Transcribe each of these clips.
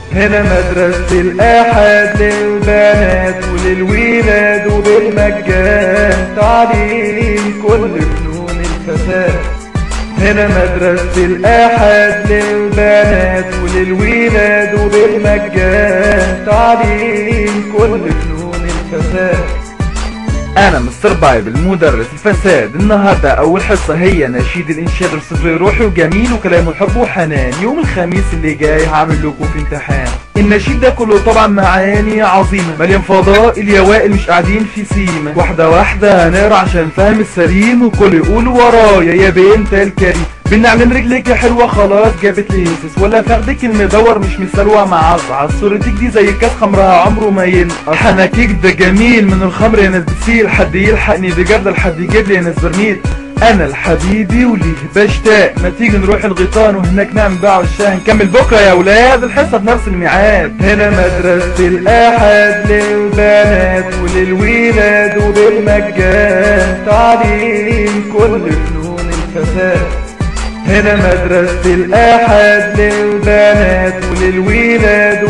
هنا مدرسة الأحد للبنات وللولاد وبالمجان تعليم كل فنون الفساد هنا مدرسة الأحد للبنات وللولاد وبالمجان تعليم كل فنون الفساد انا مستر بايبل مدرس الفساد النهاردة اول حصة هي نشيد الانشاد الصفري روحي وجميل وكلام الحب وحنان يوم الخميس اللي جاي هعمل لكم في امتحان النشيد ده كله طبعا معاني عظيمة مليان فضاء اليوائل مش قاعدين في سيمة واحدة واحدة هنقرا عشان فهم السليم وكل يقول ورايا يا بنت الكريم بنعلم رجلك يا حلوة خلاص جابت لي هسس ولا فخدك المدور مش مسلوع معصعص صورتك دي زي كاس خمرها عمره ما ينقص حناكيك ده جميل من الخمر يا ناس بتسيل حد يلحقني بجد حد يجيب لي يا ناس برميل انا الحبيبي وليه بشتاق ما تيجي نروح الغيطان وهناك نعمل بقى والشاه نكمل بكره يا ولاد الحصه في نفس الميعاد هنا مدرسة الأحد للبنات وللولاد وبالمجان تعليم كل فنون الفساد هنا مدرسة الأحد للبنات وللولاد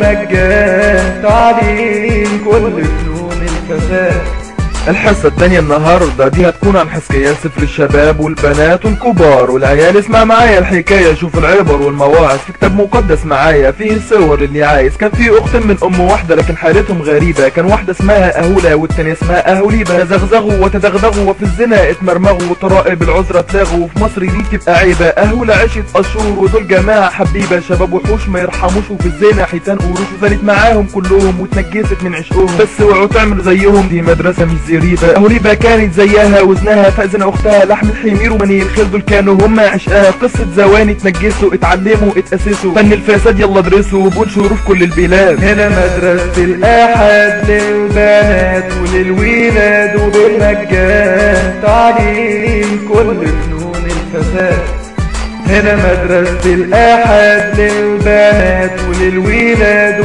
وبالمجان تعليم كل فنون الفساد الحصة التانية النهاردة دي هتكون عن حسكيات سفر الشباب والبنات والكبار والعيال اسمع معايا الحكاية شوف العبر والمواعظ في كتاب مقدس معايا فيه الصور اللي عايز كان في اخت من ام واحدة لكن حالتهم غريبة كان واحدة اسمها اهولة والتانية اسمها اهوليبة تزغزغوا وتدغدغوا وفي الزنا اتمرمغوا وطرائب العذرة اتلغوا وفي مصر دي تبقى عيبة اهولة عشت اشهر ودول جماعة حبيبة شباب وحوش ما يرحموش وفي الزنا حيتان قروش وزنت معاهم كلهم واتنجست من عشقهم بس اوعوا تعملوا زيهم دي مدرسة مش زريبة أهوليبة كانت زيها وزنها فأذن أختها لحم الحمير ومني الخيل دول كانوا هما عشقها قصة زواني اتنجسوا اتعلموا اتأسسوا فن الفساد يلا ادرسوا وبقول شروف كل البلاد هنا مدرسة الأحد للبنات وللولاد وبالمجان تعليم كل فنون الفساد هنا مدرسة الأحد للبنات وللولاد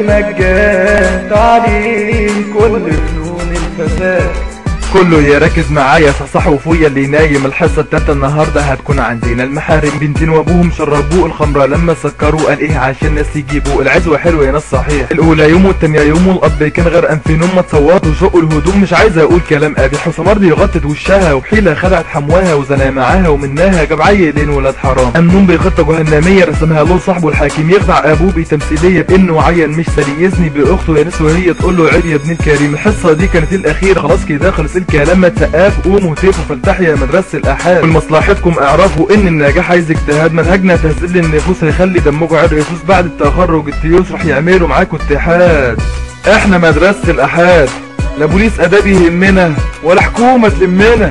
وبالمجان تعليم كل فنون الفساد كله يركز معايا صحصح وفويا اللي نايم الحصة التالتة النهاردة هتكون عندنا المحارم بنتين وابوهم شربوه الخمرة لما سكروا قال ايه عشان الناس يجيبوا العزوة حلوة يا ناس صحيح الاولى يوم والتانية يوم والاب كان غرقان في نوم ما تصوتوا وشقوا الهدوم مش عايز اقول كلام ابي حسام دي غطت وشها وحيلة خلعت حمواها وزنا معاها ومنها جاب عيلين ولاد حرام امنون بخطة جهنمية رسمها له صاحبه الحاكم يخدع ابوه بتمثيلية بانه عين مش سلي يزني باخته يا ناس وهي تقول له عيب يا ابن الكريم الحصة دي كانت الاخيرة خلاص كده خلص الكلام ما تسقف قوموا هتفوا فلتحيا مدرسة الأحاد ولمصلحتكم اعرفوا ان النجاح عايز اجتهاد منهجنا تهزيل النفوس هيخلي دمكم عرق يفوز بعد التخرج التيوس راح يعملوا معاكم اتحاد احنا مدرسة الأحاد لا بوليس ادبي يهمنا ولا حكومة تلمنا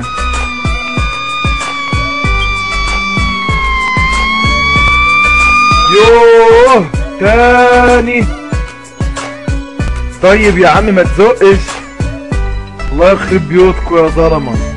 يوه تاني طيب يا عم ما تزقش الله يخرب بيوتكم يا ظلمه